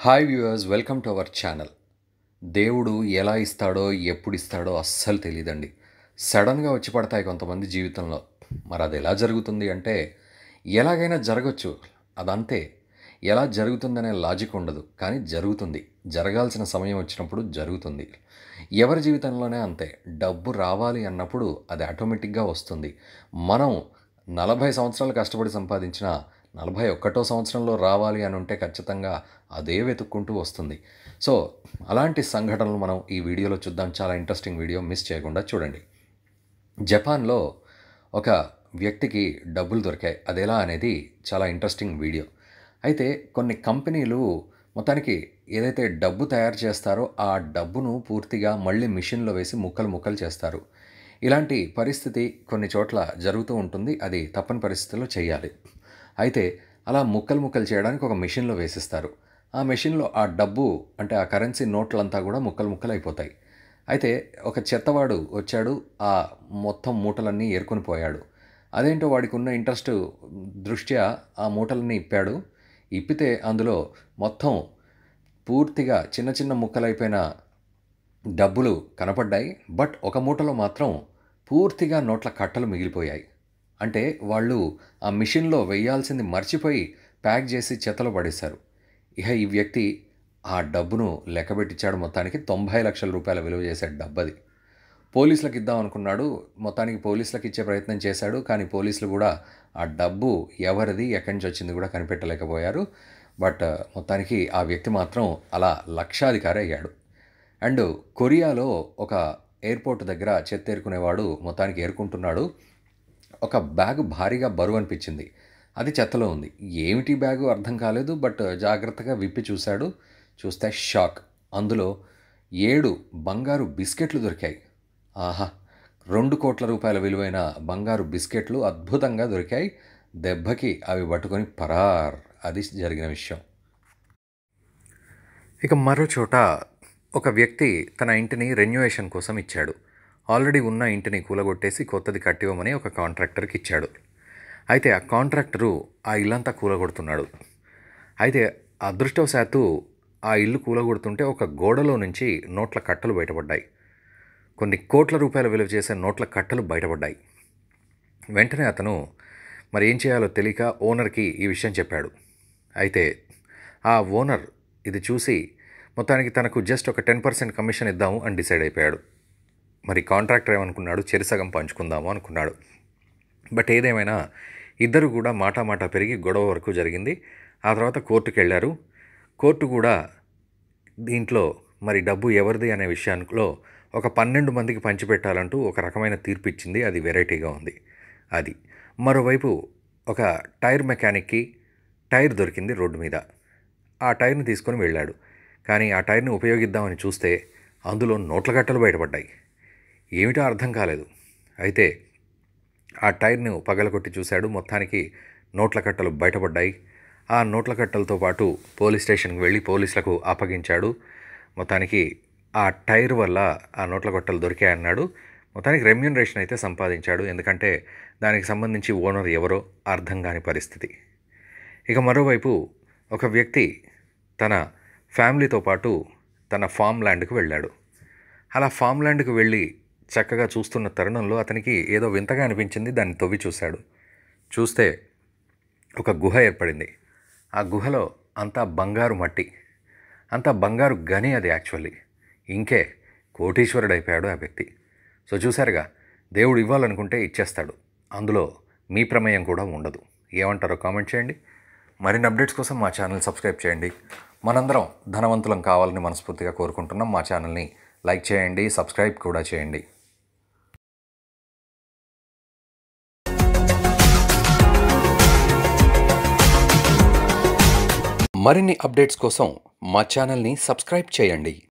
hi viewers welcome to our channel దేవుడు ఎలా ఇస్తాడో ఎప్పుడు ఇస్తాడో అస్సలు తెలియదండి సడన్గా వచ్చి పడతాయి కొంతమంది జీవితంలో మరి అది ఎలా జరుగుతుంది అంటే ఎలాగైనా జరగచ్చు అదంతే ఎలా జరుగుతుందనే లాజిక్ ఉండదు కానీ జరుగుతుంది జరగాల్సిన సమయం వచ్చినప్పుడు జరుగుతుంది ఎవరి జీవితంలోనే అంతే డబ్బు రావాలి అన్నప్పుడు అది ఆటోమేటిక్గా వస్తుంది మనం నలభై సంవత్సరాలు కష్టపడి సంపాదించిన నలభై ఒక్కటో సంవత్సరంలో రావాలి అని ఉంటే ఖచ్చితంగా అదే వెతుక్కుంటూ వస్తుంది సో అలాంటి సంఘటనలు మనం ఈ వీడియోలో చూద్దాం చాలా ఇంట్రెస్టింగ్ వీడియో మిస్ చేయకుండా చూడండి జపాన్లో ఒక వ్యక్తికి డబ్బులు దొరికాయి అదెలా అనేది చాలా ఇంట్రెస్టింగ్ వీడియో అయితే కొన్ని కంపెనీలు మొత్తానికి ఏదైతే డబ్బు తయారు చేస్తారో ఆ డబ్బును పూర్తిగా మళ్ళీ మిషన్లో వేసి ముక్కలు ముక్కలు చేస్తారు ఇలాంటి పరిస్థితి కొన్ని చోట్ల జరుగుతూ ఉంటుంది అది తప్పని పరిస్థితుల్లో చేయాలి అయితే అలా ముక్కలు ముక్కలు చేయడానికి ఒక మెషిన్లో వేసిస్తారు ఆ మెషిన్లో ఆ డబ్బు అంటే ఆ కరెన్సీ నోట్లంతా కూడా ముక్కలు ముక్కలు అయిపోతాయి అయితే ఒక చెత్తవాడు వచ్చాడు ఆ మొత్తం మూటలన్నీ ఏరుకొని పోయాడు అదేంటో వాడికి ఉన్న ఇంట్రెస్ట్ దృష్ట్యా ఆ మూటలన్నీ ఇప్పాడు ఇప్పితే అందులో మొత్తం పూర్తిగా చిన్న చిన్న ముక్కలైపోయిన డబ్బులు కనపడ్డాయి బట్ ఒక మూటలో మాత్రం పూర్తిగా నోట్ల కట్టలు మిగిలిపోయాయి అంటే వాళ్ళు ఆ మిషన్లో వేయాల్సింది మర్చిపోయి ప్యాక్ చేసి చెత్తలో పడేశారు ఇక ఈ వ్యక్తి ఆ డబ్బును లెక్కబెట్టించాడు మొత్తానికి తొంభై లక్షల రూపాయల విలువ చేసే డబ్బది పోలీసులకు ఇద్దాం అనుకున్నాడు మొత్తానికి పోలీసులకు ఇచ్చే ప్రయత్నం చేశాడు కానీ పోలీసులు కూడా ఆ డబ్బు ఎవరిది ఎక్కడి నుంచి వచ్చింది కూడా కనిపెట్టలేకపోయారు బట్ మొత్తానికి ఆ వ్యక్తి మాత్రం అలా లక్షాధికారి అయ్యాడు అండ్ కొరియాలో ఒక ఎయిర్పోర్ట్ దగ్గర చెత్త ఏరుకునేవాడు మొత్తానికి ఏరుకుంటున్నాడు ఒక బ్యాగ్ భారీగా బరువు అనిపించింది అది చెత్తలో ఉంది ఏమిటి బ్యాగు అర్థం కాలేదు బట్ జాగ్రత్తగా విప్పి చూశాడు చూస్తే షాక్ అందులో ఏడు బంగారు బిస్కెట్లు దొరికాయి ఆహా రెండు కోట్ల రూపాయల విలువైన బంగారు బిస్కెట్లు అద్భుతంగా దొరికాయి దెబ్బకి అవి పట్టుకొని పరార్ అది జరిగిన విషయం ఇక మరో చోట ఒక వ్యక్తి తన ఇంటిని రెన్యువేషన్ కోసం ఇచ్చాడు ఆల్రెడీ ఉన్న ఇంటిని కూలగొట్టేసి కొత్తది కట్టివ్వమని ఒక కాంట్రాక్టర్కి ఇచ్చాడు అయితే ఆ కాంట్రాక్టరు ఆ ఇల్లంతా కూలగొడుతున్నాడు అయితే అదృష్టవశాత్తు ఆ ఇల్లు కూలగొడుతుంటే ఒక గోడలో నుంచి నోట్ల కట్టలు బయటపడ్డాయి కొన్ని కోట్ల రూపాయల విలువ చేసే నోట్ల కట్టలు బయటపడ్డాయి వెంటనే అతను మరి ఏం చేయాలో తెలియక ఓనర్కి ఈ విషయం చెప్పాడు అయితే ఆ ఓనర్ ఇది చూసి మొత్తానికి తనకు జస్ట్ ఒక టెన్ పర్సెంట్ కమిషన్ ఇద్దాము అని డిసైడ్ అయిపోయాడు మరి కాంట్రాక్టర్ ఏమనుకున్నాడు చెరిసగం పంచుకుందాము అనుకున్నాడు బట్ ఏదేమైనా ఇద్దరు కూడా మాట మాట పెరిగి గొడవ వరకు జరిగింది ఆ తర్వాత కోర్టుకు వెళ్ళారు కోర్టు కూడా దీంట్లో మరి డబ్బు ఎవరిది అనే విషయంలో ఒక పన్నెండు మందికి పంచిపెట్టాలంటూ ఒక రకమైన తీర్పు ఇచ్చింది అది వెరైటీగా ఉంది అది మరోవైపు ఒక టైర్ మెకానిక్కి టైర్ దొరికింది రోడ్డు మీద ఆ టైర్ని తీసుకొని వెళ్ళాడు కానీ ఆ టైర్ని ఉపయోగిద్దామని చూస్తే అందులో నోట్ల కట్టలు బయటపడ్డాయి ఏమిటో అర్థం కాలేదు అయితే ఆ టైర్ను పగలగొట్టి చూశాడు మొత్తానికి నోట్ల కట్టలు బయటపడ్డాయి ఆ నోట్ల కట్టలతో పాటు పోలీస్ స్టేషన్కి వెళ్ళి పోలీసులకు అప్పగించాడు మొత్తానికి ఆ టైర్ వల్ల ఆ నోట్ల కట్టలు దొరికాయన్నాడు మొత్తానికి రెమ్యూనరేషన్ అయితే సంపాదించాడు ఎందుకంటే దానికి సంబంధించి ఓనర్ ఎవరో అర్థం కాని పరిస్థితి ఇక మరోవైపు ఒక వ్యక్తి తన ఫ్యామిలీతో పాటు తన ఫామ్ ల్యాండ్కి వెళ్ళాడు అలా ఫామ్ ల్యాండ్కి వెళ్ళి చక్కగా చూస్తున్న తరుణంలో అతనికి ఏదో వింతగా అనిపించింది దాన్ని తవ్వి చూశాడు చూస్తే ఒక గుహ ఏర్పడింది ఆ గుహలో అంతా బంగారు మట్టి అంతా బంగారు గని అది యాక్చువల్లీ ఇంకే కోటీశ్వరుడు అయిపోయాడు ఆ వ్యక్తి సో చూసారుగా దేవుడు ఇవ్వాలనుకుంటే ఇచ్చేస్తాడు అందులో మీ ప్రమేయం కూడా ఉండదు ఏమంటారో కామెంట్ చేయండి మరిన్ని అప్డేట్స్ కోసం మా ఛానల్ సబ్స్క్రైబ్ చేయండి మనందరం ధనవంతులం కావాలని మనస్ఫూర్తిగా కోరుకుంటున్నాం మా ఛానల్ని లైక్ చేయండి సబ్స్క్రైబ్ కూడా చేయండి మరిన్ని అప్డేట్స్ కోసం మా ఛానల్ని సబ్స్క్రైబ్ చేయండి